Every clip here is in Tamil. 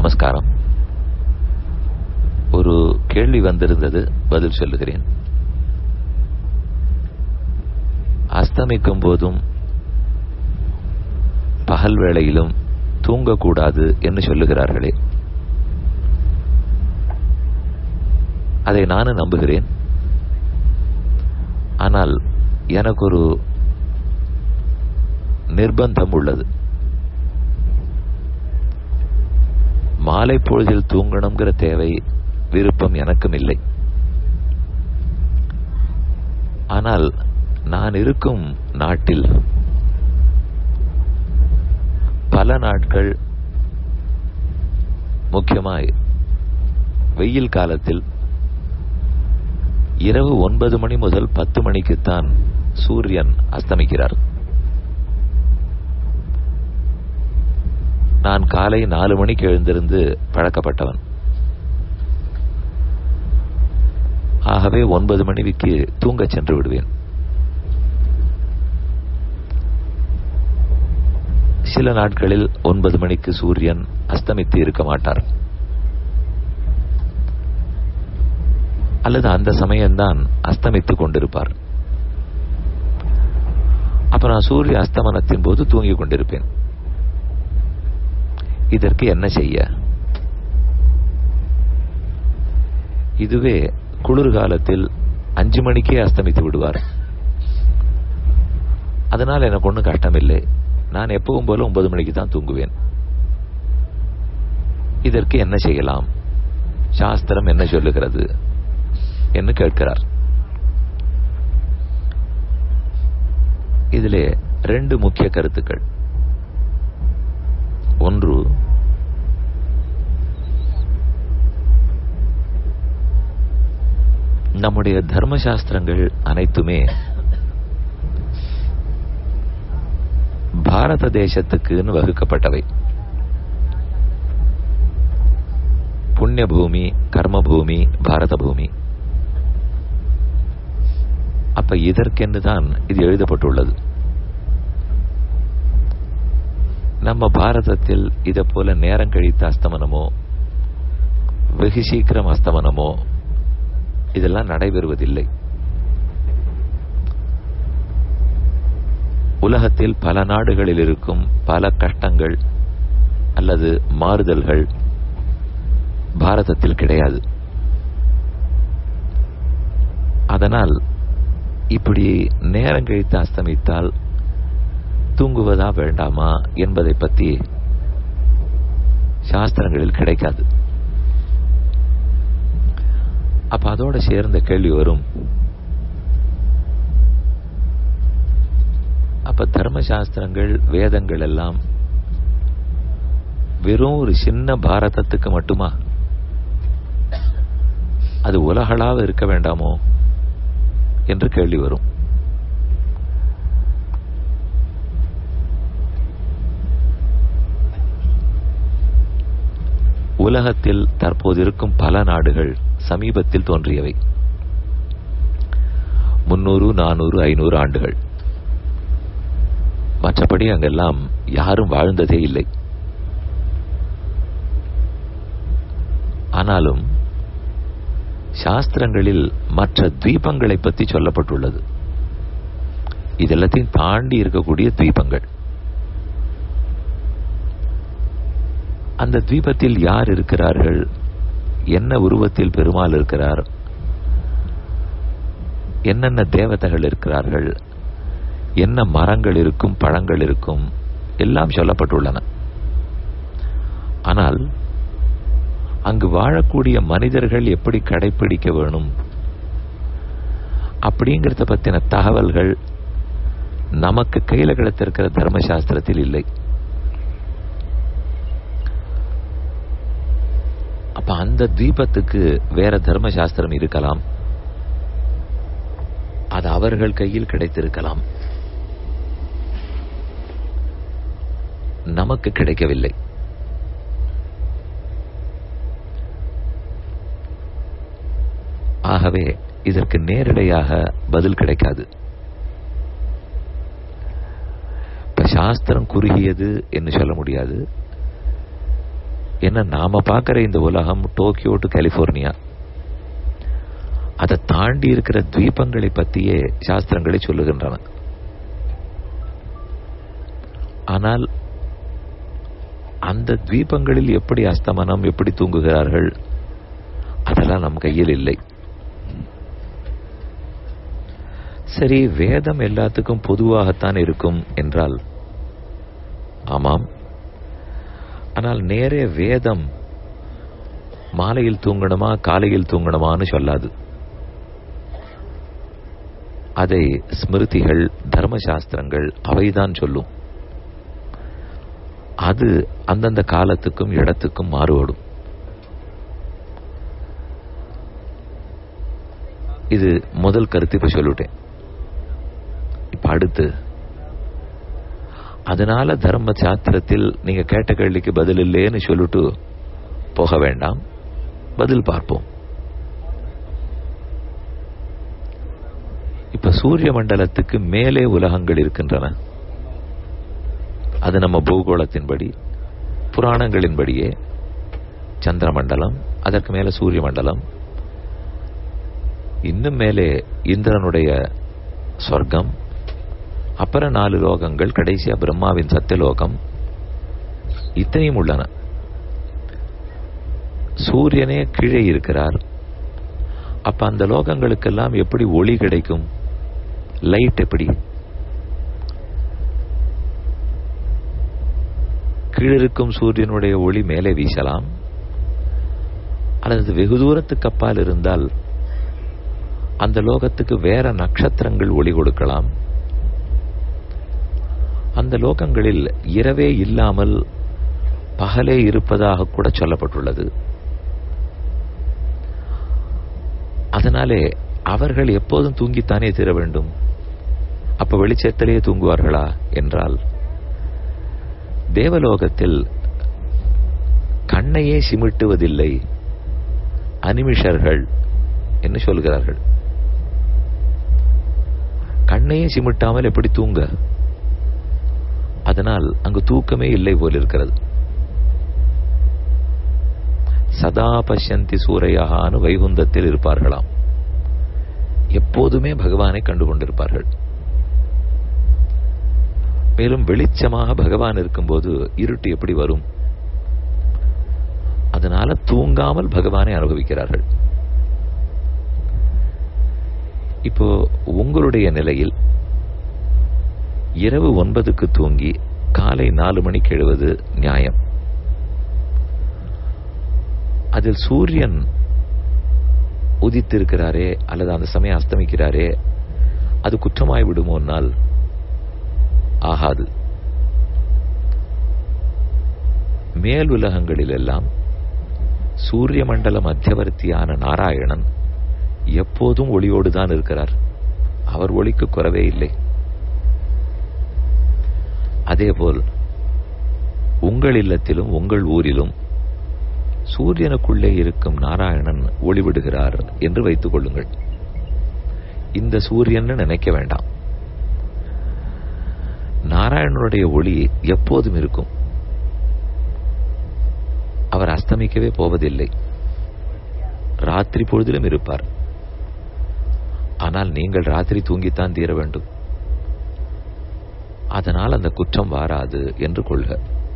நமஸ்காரம் ஒரு கேள்வி வந்திருந்தது பதில் சொல்லுகிறேன் அஸ்தமிக்கும் போதும் பகல் வேளையிலும் தூங்கக்கூடாது என்று சொல்லுகிறார்களே அதை நானும் நம்புகிறேன் ஆனால் எனக்கு ஒரு நிர்பந்தம் உள்ளது மாலை பொழுதில் தூங்கணுங்கிற தேவை விருப்பம் எனக்கும் இல்லை ஆனால் நான் இருக்கும் நாட்டில் பல நாட்கள் முக்கியமாய் வெயில் காலத்தில் இரவு ஒன்பது மணி முதல் பத்து மணிக்குத்தான் சூரியன் அஸ்தமிக்கிறார் நான் காலை நாலு மணிக்கு எழுந்திருந்து பழக்கப்பட்டவன் ஆகவே ஒன்பது மணிக்கு தூங்கச் சென்று விடுவேன் சில நாட்களில் ஒன்பது மணிக்கு சூரியன் அஸ்தமித்து இருக்க மாட்டார் அல்லது அந்த சமயம்தான் அஸ்தமித்துக் கொண்டிருப்பார் அப்ப நான் சூரிய அஸ்தமனத்தின் போது தூங்கிக் கொண்டிருப்பேன் இதற்கு என்ன செய்ய இதுவே குளிர்காலத்தில் அஞ்சு மணிக்கே அஸ்தமித்து விடுவார் அதனால் எனக்கு ஒன்றும் கஷ்டமில்லை நான் எப்பவும் போல ஒன்பது மணிக்கு தான் தூங்குவேன் இதற்கு என்ன செய்யலாம் சாஸ்திரம் என்ன சொல்லுகிறது என்று கேட்கிறார் இதிலே ரெண்டு முக்கிய கருத்துக்கள் ஒன்று நம்முடைய தர்மசாஸ்திரங்கள் அனைத்துமே பாரத தேசத்துக்குன்னு வகுக்கப்பட்டவை புண்ணிய பூமி கர்ம பூமி பாரத பூமி அப்ப இதற்கென்று தான் இது எழுதப்பட்டுள்ளது நம்ம பாரதத்தில் இதை போல நேரம் கழித்த அஸ்தமனமோ வெகு சீக்கிரம் அஸ்தமனமோ இதெல்லாம் நடைபெறுவதில்லை உலகத்தில் பல நாடுகளில் இருக்கும் பல கஷ்டங்கள் அல்லது மாறுதல்கள் பாரதத்தில் கிடையாது அதனால் இப்படி நேரம் கழித்து அஸ்தமித்தால் தூங்குவதா வேண்டாமா என்பதை பற்றி சாஸ்திரங்களில் கிடைக்காது அப்ப அதோட சேர்ந்த கேள்வி வரும் அப்ப தர்மசாஸ்திரங்கள் வேதங்கள் எல்லாம் வெறும் ஒரு சின்ன பாரதத்துக்கு மட்டுமா அது உலகளாக இருக்க வேண்டாமோ என்று கேள்வி வரும் உலகத்தில் தற்போது இருக்கும் பல நாடுகள் சமீபத்தில் தோன்றியவை முன்னூறு நானூறு ஐநூறு ஆண்டுகள் மற்றபடி அங்கெல்லாம் யாரும் வாழ்ந்ததே இல்லை ஆனாலும் சாஸ்திரங்களில் மற்ற தீபங்களை பற்றி சொல்லப்பட்டுள்ளது இதெல்லாத்தையும் தாண்டி இருக்கக்கூடிய தீபங்கள் அந்த தீபத்தில் யார் இருக்கிறார்கள் என்ன உருவத்தில் பெருமாள் இருக்கிறார் என்னென்ன தேவதைகள் இருக்கிறார்கள் என்ன மரங்கள் இருக்கும் பழங்கள் இருக்கும் எல்லாம் சொல்லப்பட்டுள்ளன ஆனால் அங்கு வாழக்கூடிய மனிதர்கள் எப்படி கடைபிடிக்க வேணும் அப்படிங்கிறத பத்தின தகவல்கள் நமக்கு கையில கிடைத்திருக்கிற தர்மசாஸ்திரத்தில் இல்லை அப்ப அந்த தீபத்துக்கு வேற தர்மசாஸ்திரம் இருக்கலாம் அது அவர்கள் கையில் கிடைத்திருக்கலாம் நமக்கு கிடைக்கவில்லை ஆகவே இதற்கு நேரடியாக பதில் கிடைக்காது இப்ப சாஸ்திரம் குறுகியது என்று சொல்ல முடியாது என்ன நாம பார்க்கிற இந்த உலகம் டோக்கியோ டு கலிபோர்னியா அதை தாண்டி இருக்கிற தீபங்களை பற்றியே சாஸ்திரங்களை சொல்லுகின்றன ஆனால் அந்த தீபங்களில் எப்படி அஸ்தமனம் எப்படி தூங்குகிறார்கள் அதெல்லாம் நம் கையில் இல்லை சரி வேதம் எல்லாத்துக்கும் பொதுவாகத்தான் இருக்கும் என்றால் ஆமாம் ஆனால் நேரே வேதம் மாலையில் தூங்கணுமா காலையில் தூங்கணுமான்னு சொல்லாது அதை ஸ்மிருதிகள் தர்மசாஸ்திரங்கள் அவைதான் சொல்லும் அது அந்தந்த காலத்துக்கும் இடத்துக்கும் மாறுபடும் இது முதல் கருத்து இப்ப சொல்லிட்டேன் இப்ப அடுத்து அதனால தர்ம சாஸ்திரத்தில் நீங்க கேட்ட கேள்விக்கு பதில் இல்லைன்னு சொல்லிட்டு போக வேண்டாம் பதில் பார்ப்போம் இப்ப சூரிய மண்டலத்துக்கு மேலே உலகங்கள் இருக்கின்றன அது நம்ம பூகோளத்தின்படி புராணங்களின்படியே சந்திர மண்டலம் அதற்கு மேல சூரிய மண்டலம் இன்னும் மேலே இந்திரனுடைய சொர்க்கம் அப்புறம் நாலு லோகங்கள் கடைசியா பிரம்மாவின் சத்தியலோகம் இத்தனையும் உள்ளன சூரியனே கீழே இருக்கிறார் அப்ப அந்த லோகங்களுக்கெல்லாம் எப்படி ஒளி கிடைக்கும் லைட் எப்படி கீழிருக்கும் சூரியனுடைய ஒளி மேலே வீசலாம் அல்லது வெகு தூரத்துக்கு அப்பால் இருந்தால் அந்த லோகத்துக்கு வேற நட்சத்திரங்கள் ஒளி கொடுக்கலாம் அந்த லோகங்களில் இரவே இல்லாமல் பகலே இருப்பதாக கூட சொல்லப்பட்டுள்ளது அதனாலே அவர்கள் எப்போதும் தூங்கித்தானே தீர வேண்டும் அப்ப வெளிச்சத்திலேயே தூங்குவார்களா என்றால் தேவலோகத்தில் கண்ணையே சிமிட்டுவதில்லை அனிமிஷர்கள் என்று சொல்கிறார்கள் கண்ணையே சிமிட்டாமல் எப்படி தூங்க அதனால் அங்கு தூக்கமே இல்லை போல் இருக்கிறது சதா பஷ்யந்தி சூரையான்னு வைகுந்தத்தில் இருப்பார்களாம் எப்போதுமே பகவானை கண்டு கொண்டிருப்பார்கள் மேலும் வெளிச்சமாக பகவான் இருக்கும்போது இருட்டு எப்படி வரும் அதனால தூங்காமல் பகவானை அனுபவிக்கிறார்கள் இப்போ உங்களுடைய நிலையில் இரவு ஒன்பதுக்கு தூங்கி காலை நாலு மணிக்கு எழுவது நியாயம் அதில் சூரியன் உதித்திருக்கிறாரே அல்லது அந்த சமயம் அஸ்தமிக்கிறாரே அது குற்றமாய் விடுமோனால் ஆகாது மேல் உலகங்களில் எல்லாம் சூரிய மண்டல மத்தியவர்த்தியான நாராயணன் எப்போதும் ஒளியோடு தான் இருக்கிறார் அவர் ஒளிக்கு குறவே இல்லை அதேபோல் உங்கள் இல்லத்திலும் உங்கள் ஊரிலும் சூரியனுக்குள்ளே இருக்கும் நாராயணன் ஒளிவிடுகிறார் என்று வைத்துக் கொள்ளுங்கள் இந்த சூரியன் நினைக்க வேண்டாம் நாராயணனுடைய ஒளி எப்போதும் இருக்கும் அவர் அஸ்தமிக்கவே போவதில்லை ராத்திரி பொழுதிலும் இருப்பார் ஆனால் நீங்கள் ராத்திரி தூங்கித்தான் தீர வேண்டும் அதனால் அந்த குற்றம் வாராது என்று கொள்க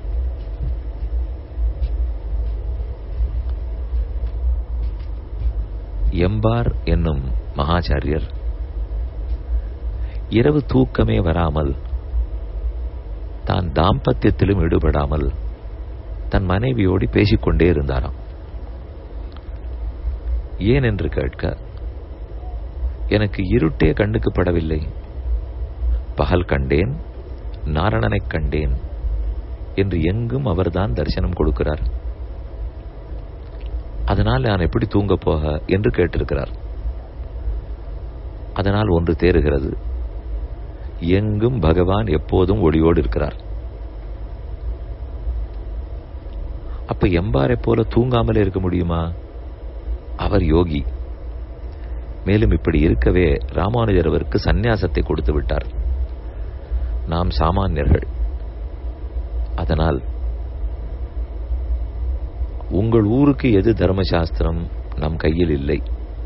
எம்பார் என்னும் மகாச்சாரியர் இரவு தூக்கமே வராமல் தான் தாம்பத்தியத்திலும் ஈடுபடாமல் தன் மனைவியோடு பேசிக்கொண்டே இருந்தாராம் ஏன் என்று கேட்க எனக்கு இருட்டே கண்ணுக்கு படவில்லை பகல் கண்டேன் நாரணனைக் கண்டேன் என்று எங்கும் அவர்தான் தரிசனம் கொடுக்கிறார் அதனால் நான் எப்படி தூங்க போக என்று கேட்டிருக்கிறார் அதனால் ஒன்று தேறுகிறது எங்கும் பகவான் எப்போதும் ஒளியோடு இருக்கிறார் அப்ப எம்பாரை போல தூங்காமலே இருக்க முடியுமா அவர் யோகி மேலும் இப்படி இருக்கவே ராமானுஜர் அவருக்கு சந்நியாசத்தை கொடுத்து விட்டார் நாம் சாமானியர்கள் அதனால் உங்கள் ஊருக்கு எது தர்மசாஸ்திரம் நம் கையில் இல்லை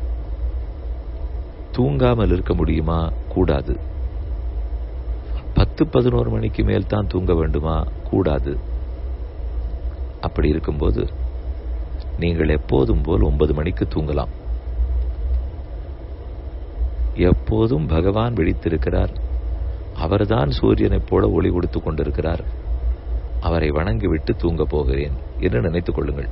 தூங்காமல் இருக்க முடியுமா கூடாது பத்து பதினோரு மணிக்கு மேல் தான் தூங்க வேண்டுமா கூடாது அப்படி இருக்கும்போது நீங்கள் எப்போதும் போல் ஒன்பது மணிக்கு தூங்கலாம் எப்போதும் பகவான் விழித்திருக்கிறார் அவர்தான் சூரியனைப் போல ஒளி கொடுத்துக் கொண்டிருக்கிறார் அவரை வணங்கிவிட்டு தூங்க போகிறேன் என்று நினைத்துக் கொள்ளுங்கள்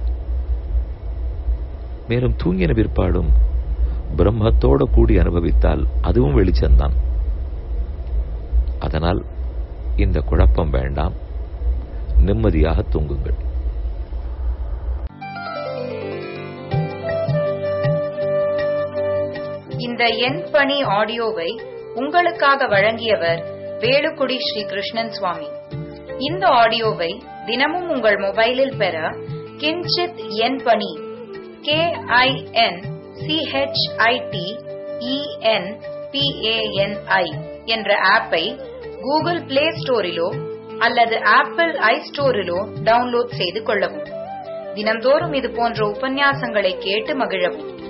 மேலும் தூங்கின பிற்பாடும் பிரம்மத்தோடு கூடி அனுபவித்தால் அதுவும் வெளிச்சம்தான் அதனால் இந்த குழப்பம் வேண்டாம் நிம்மதியாக தூங்குங்கள் இந்த எண் பணி ஆடியோவை உங்களுக்காக வழங்கியவர் வேலுக்குடி ஸ்ரீ கிருஷ்ணன் சுவாமி இந்த ஆடியோவை தினமும் உங்கள் மொபைலில் பெற கிஞ்சித் எண் பணி கே ஐ என் சிஹெச்ஐடி இஎன் பிஏஎன்ஐ என்ற ஆப்பை கூகுள் பிளே ஸ்டோரிலோ அல்லது ஆப்பிள் ஐ ஸ்டோரிலோ டவுன்லோட் செய்து கொள்ளவும் தினந்தோறும் இது போன்ற உபன்யாசங்களை கேட்டு மகிழவும்